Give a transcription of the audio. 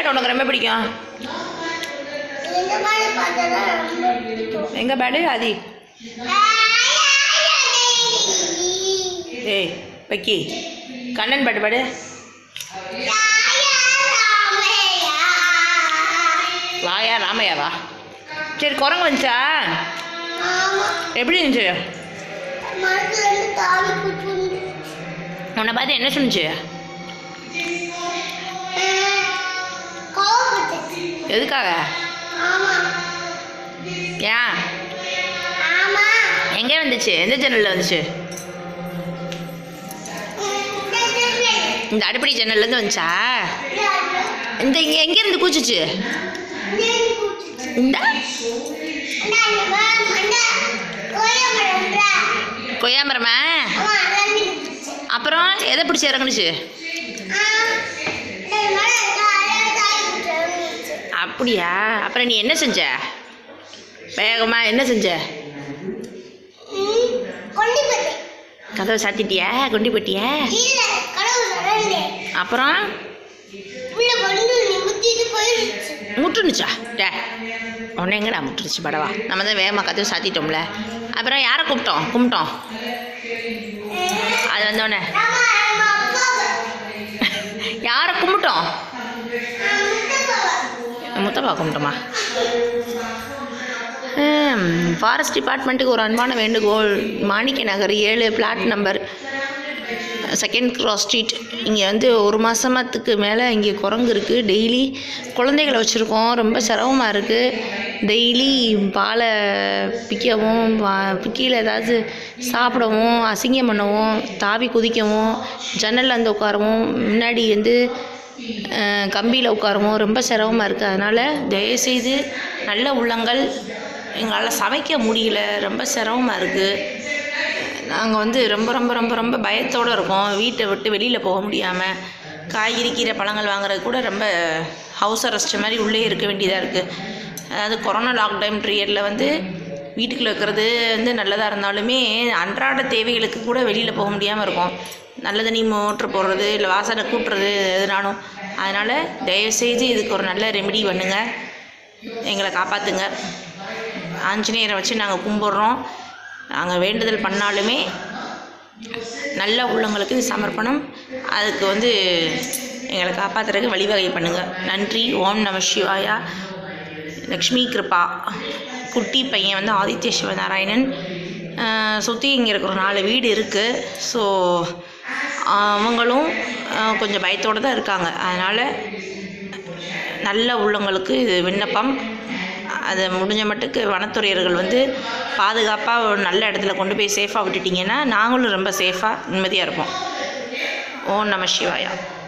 bad உனக்கு ரொம்ப பிடிக்கும் இந்த மாதிரி பார்த்தா ரொம்ப பிடிக்கும் எங்க பேடு ஆதி ஏய் பக்கி கண்ணன் பாட்டு பாடு வாயா ராமையாவா சரி குரங்கு வந்துச்சா எப்படி இருந்துச்சு உன்னை பார்த்து என்ன சொன்னுச்சு எதுக்காக ஏன் எங்கே வந்துச்சு எந்த ஜன்னலில் வந்துச்சு இந்த அடுப்படி ஜன்னல்லேருந்து வந்துச்சா இந்த இங்கே எங்கேருந்து கூச்சிச்சு இந்த கொய்யா மரமா அப்புறம் எதை பிடிச்சி இறங்குனுச்சு அப்படியா அப்புறம் நீ என்ன செஞ்ச வேகமா என்ன செஞ்ச கதவை சாத்திட்டியா குண்டி போட்டியா அப்புறம் முட்டுனுச்சா டே உன்னை எங்கடா முட்டுருச்சு படவா நம்ம தான் வேகமாக கதவை சாத்திட்டோம்ல அப்புறம் யாரை கூப்பிட்டோம் கும்பிட்டோம் அது வந்தோடனே யாரை கும்பிட்டோம் முத்தப்பா கும்பிட்டோமா ஃபாரஸ்ட் டிபார்ட்மெண்ட்டுக்கு ஒரு அன்பான வேண்டுகோள் மாணிக்க நகர் ஏழு plot number second cross street இங்கே வந்து ஒரு மாதத்துக்கு மேலே இங்கே குரங்கு இருக்குது டெய்லி குழந்தைகளை வச்சுருக்கோம் ரொம்ப சிரமமாக இருக்குது டெய்லி பாலை பிக்கவும் கீழே ஏதாவது சாப்பிடவும் அசிங்கம் பண்ணவும் தாவி குதிக்கவும் ஜன்னலில் வந்து உட்காரவும் முன்னாடி வந்து கம்பியில் உட்காரவும் ரொம்ப சிரமமாக இருக்குது அதனால் தயவுசெய்து நல்ல உள்ளங்கள் எங்களால் சமைக்க முடியல ரொம்ப சிரமமாக இருக்குது நாங்கள் வந்து ரொம்ப ரொம்ப ரொம்ப ரொம்ப பயத்தோடு இருக்கோம் வீட்டை விட்டு வெளியில் போக முடியாமல் காய்கறி கீரை பழங்கள் வாங்குறது கூட ரொம்ப ஹவுஸ் அரெஸ்ட் மாதிரி உள்ளே இருக்க வேண்டியதாக இருக்குது அதாவது கொரோனா லாக்டவுன் பீரியடில் வந்து வீட்டுக்குள்ளே இருக்கிறது வந்து நல்லதாக இருந்தாலுமே அன்றாட தேவைகளுக்கு கூட வெளியில் போக முடியாமல் இருக்கும் நல்ல தண்ணி மோட்ரு போடுறது இல்லை வாசனை கூட்டுறது எதுனாலும் அதனால் தயவுசெய்து இதுக்கு ஒரு நல்ல ரெமெடி பண்ணுங்கள் எங்களை காப்பாற்றுங்க ஆஞ்சநேயரை வச்சு நாங்கள் கும்பிட்றோம் நாங்கள் வேண்டுதல் பண்ணாலுமே நல்ல உள்ளங்களுக்கு இது சமர்ப்பணம் அதுக்கு வந்து எங்களை காப்பாற்றுறதுக்கு வழிவகை பண்ணுங்கள் நன்றி ஓம் நம சிவாயா லக்ஷ்மி கிருபா குட்டி பையன் வந்து ஆதித்ய சிவநாராயணன் சுற்றி இங்கே இருக்கிற நாலு வீடு இருக்குது ஸோ அவங்களும் ஆஹ், கொஞ்சம் பயத்தோடு தான் இருக்காங்க அதனால் நல்ல உள்ளவங்களுக்கு இது விண்ணப்பம் அதை முடிஞ்ச மட்டுக்கு வனத்துறையர்கள் வந்து பாதுகாப்பாக ஒரு நல்ல இடத்துல கொண்டு போய் சேஃபாக விட்டுட்டிங்கன்னா நாங்களும் ரொம்ப சேஃபாக நிம்மதியாக இருப்போம் ஓம் நம சிவாயா